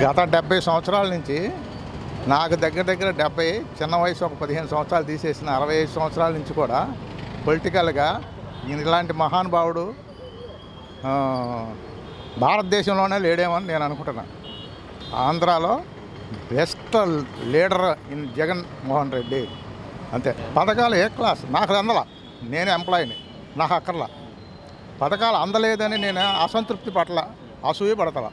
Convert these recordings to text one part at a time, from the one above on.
గత డెబ్బై సంవత్సరాల నుంచి నాకు దగ్గర దగ్గర డెబ్బై చిన్న వయసు ఒక పదిహేను సంవత్సరాలు తీసేసిన అరవై ఐదు సంవత్సరాల నుంచి కూడా పొలిటికల్గా ఈయన ఇలాంటి మహానుభావుడు ఆ, భారతదేశంలోనే లేడేమని నేను అనుకుంటున్నాను ఆంధ్రాలో best leader in Jagan Mohan Reddy అంతే పథకాలు ఏ క్లాస్ నాకు అందల నేను ఎంప్లాయీని నాకు అక్కర్లా పథకాలు అందలేదని నేను అసంతృప్తి పట్ల అసూయ పడతల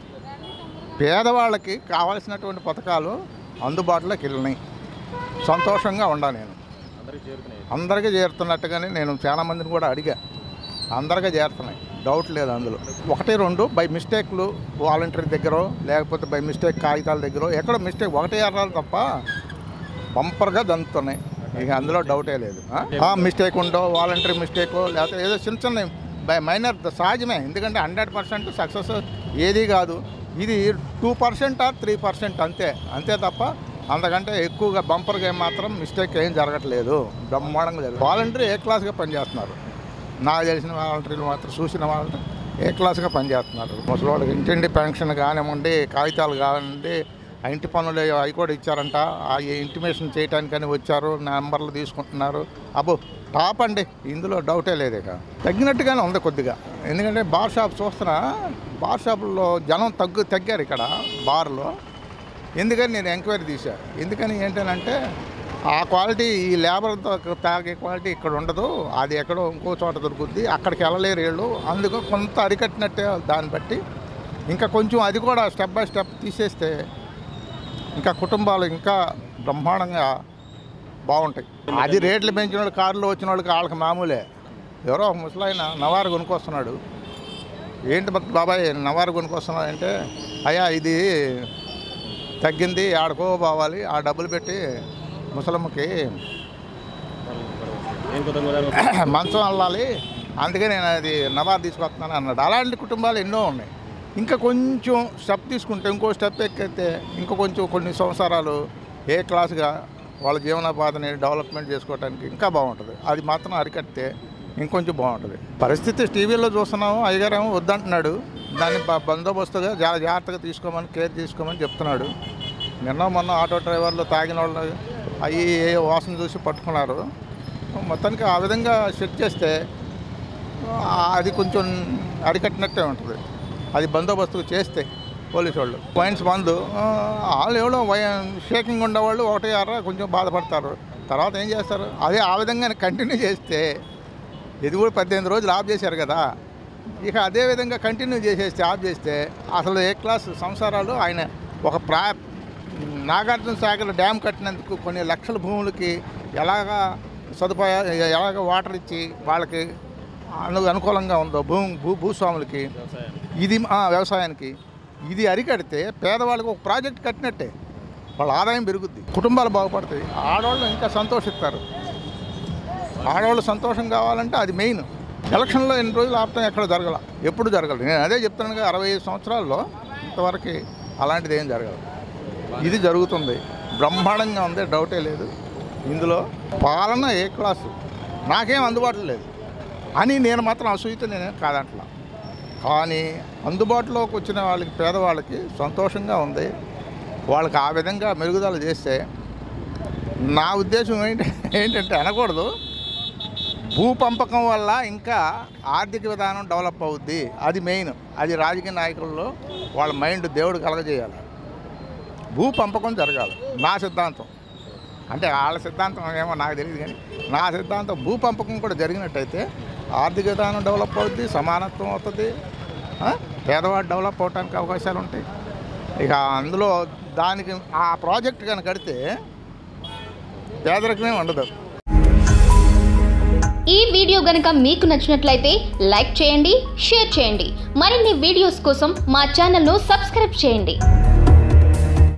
పేదవాళ్ళకి కావాల్సినటువంటి పథకాలు అందుబాటులోకి వెళ్ళినాయి సంతోషంగా ఉండా నేను అందరికీ చేరుతున్నట్టుగానే నేను చాలా మందిని కూడా అడిగా అందరికీ చేరుతున్నాయి డౌట్ లేదు అందులో ఒకటి రెండు బై మిస్టేక్లు వాలంటీర్ దగ్గర లేకపోతే బై మిస్టేక్ కాగితాల దగ్గర ఎక్కడ మిస్టేక్ ఒకటి ఎర్రాలు తప్ప బంపర్గా దంతున్నాయి ఇక అందులో డౌటే లేదు ఆ మిస్టేక్ ఉండో వాలంటరీ మిస్టేకో లేకపోతే ఏదో చిన్న చిన్న బై మైనర్ సహజమే ఎందుకంటే హండ్రెడ్ పర్సెంట్ సక్సెస్ ఏది కాదు ఇది two percent or three percent అంతే అంతే తప్ప అంతకంటే ఎక్కువగా బంపర్గా ఏం మాత్రం మిస్టేక్ ఏం జరగట్లేదు బ్రహ్మాండంగా జరుగుతుంది వాలంటరీ ఏ క్లాస్గా పనిచేస్తున్నారు నాకు తెలిసిన వాలంటీర్లు మాత్రం చూసిన వాళ్ళు ఏ క్లాస్గా పనిచేస్తున్నారు ముసలి వాళ్ళకి ఇంటింటి పెన్షన్ కానివ్వండి కాగితాలు కానివ్వండి ఆ ఇంటి పనులు అవి కూడా ఇచ్చారంట ఆ ఇంటిమేషన్ చేయడానికని వచ్చారు నెంబర్లు తీసుకుంటున్నారు అబ్బో టాప్ అండి ఇందులో డౌటే లేదు ఇక తగ్గినట్టుగానే ఉంది కొద్దిగా ఎందుకంటే బార్ షాప్ చూస్తున్నా బార్ షాపుల్లో జనం తగ్గు తగ్గారు ఇక్కడ బార్లో ఎందుకని నేను ఎంక్వైరీ తీశా ఎందుకని ఏంటనంటే ఆ క్వాలిటీ ఈ లేబర్తో తాగే క్వాలిటీ ఇక్కడ ఉండదు అది ఎక్కడో ఇంకో చోట దొరుకుద్ది అక్కడికి వెళ్ళలేరు వీళ్ళు అందుకు కొంత అరికట్టినట్టే దాన్ని బట్టి ఇంకా కొంచెం అది కూడా స్టెప్ బై స్టెప్ తీసేస్తే ఇంకా కుటుంబాలు ఇంకా బ్రహ్మాండంగా బాగుంటాయి అది రేట్లు పెంచిన వాళ్ళు కారులో వచ్చిన వాళ్ళకి వాళ్ళకి మామూలే ఎవరో ఒక ముసలాయన నవారు కొనుక్కొస్తున్నాడు ఏంటి మరి బాబాయ్ నవారు కొనుక్కొస్తున్నాడు అంటే అయ్యా ఇది తగ్గింది ఆడకో పోవాలి ఆ డబ్బులు పెట్టి ముసలమ్మకి మంచం అల్లాలి అందుకే నేను అది నవారు తీసుకొస్తున్నాను అన్నాడు అలాంటి కుటుంబాలు ఎన్నో ఉన్నాయి ఇంకా కొంచెం స్టెప్ తీసుకుంటే ఇంకో స్టెప్ ఎక్కితే ఇంకా కొంచెం కొన్ని సంవత్సరాలు ఏ క్లాస్గా వాళ్ళ జీవనోపాధిని డెవలప్మెంట్ చేసుకోవడానికి ఇంకా బాగుంటుంది అది మాత్రం అరికడితే ఇంకొంచెం బాగుంటుంది పరిస్థితి టీవీలో చూస్తున్నాము అయ్యగారేమో వద్దంటున్నాడు దాన్ని బ- బందోబస్తుగా చాలా జాగ్రత్తగా తీసుకోమని కేర్ తీసుకోమని చెప్తున్నాడు నిన్న మొన్న ఆటో డ్రైవర్లు తాగిన వాళ్ళు అవి ఏ వాసన చూసి పట్టుకున్నారు మొత్తానికి ఆ విధంగా సెట్ చేస్తే ఆ, అది కొంచెం అరికట్టినట్టే ఉంటుంది అది బందోబస్తు చేస్తే పోలీసు వాళ్ళు పాయింట్స్ బంద్ ఆ, వాళ్ళు ఎవడో షేకింగ్ ఉండేవాళ్ళు ఒకటి అర కొంచెం బాధపడతారు తర్వాత ఏం చేస్తారు అదే ఆ విధంగా కంటిన్యూ చేస్తే ఇది కూడా పద్దెనిమిది రోజులు ఆఫ్ చేశారు కదా ఇక అదే విధంగా కంటిన్యూ చేసేస్తే ఆఫ్ చేస్తే అసలు ఏ క్లాస్ సంసారాలు ఆయన ఒక ప్రా నాగార్జున సాగర్ డ్యామ్ కట్టినందుకు కొన్ని లక్షల భూములకి ఎలాగా సదుపాయాలు ఎలాగ వాటర్ ఇచ్చి వాళ్ళకి అను అనుకూలంగా ఉందో భూ భూ భూస్వాములకి ఇది ఆ, వ్యవసాయానికి ఇది అరికడితే పేదవాళ్ళకి ఒక ప్రాజెక్ట్ కట్టినట్టే వాళ్ళ ఆదాయం పెరుగుద్ది కుటుంబాలు బాగుపడతాయి ఆడవాళ్ళు ఇంకా సంతోషిస్తారు ఆడవాళ్ళు సంతోషం కావాలంటే అది మెయిన్ ఎలక్షన్లో ఎన్ని రోజులు ఆపటం ఎక్కడ జరగల ఎప్పుడు జరగదు నేను అదే చెప్తున్నాను కదా అరవై ఐదు సంవత్సరాల్లో ఇంతవరకు అలాంటిది ఏం జరగదు ఇది జరుగుతుంది బ్రహ్మాండంగా ఉంది డౌటే లేదు ఇందులో పాలన ఏ క్లాసు నాకేం అందుబాటులో లేదు అని నేను మాత్రం అసూయతో నేనేం కాదంటలా కానీ అందుబాటులోకి వచ్చిన వాళ్ళకి పేదవాళ్ళకి సంతోషంగా ఉంది వాళ్ళకి ఆ విధంగా మెరుగుదల చేస్తే నా ఉద్దేశం ఏంటి ఏంటంటే అనకూడదు భూ పంపకం వల్ల ఇంకా ఆర్థిక విధానం డెవలప్ అవుద్ది అది మెయిన్ అది రాజకీయ నాయకుల్లో వాళ్ళ మైండ్ దేవుడు కలగజేయాలి భూ పంపకం జరగాలి నా సిద్ధాంతం అంటే వాళ్ళ సిద్ధాంతం ఏమో నాకు తెలియదు కానీ నా సిద్ధాంతం భూ పంపకం కూడా జరిగినట్టయితే ఆర్థిక విధానం డెవలప్ అవుద్ది సమానత్వం అవుతుంది ఆ? పేదవాడు డెవలప్ అవడానికి అవకాశాలు ఉంటాయి ఇక అందులో దానికి ఆ ప్రాజెక్ట్ కనుక కడితే పేదరికమే ఉండదు ఈ వీడియో గనుక మీకు నచ్చినట్లయితే లైక్ చేయండి షేర్ చేయండి మరిన్ని వీడియోస్ కోసం మా ఛానల్ను సబ్స్క్రైబ్ చేయండి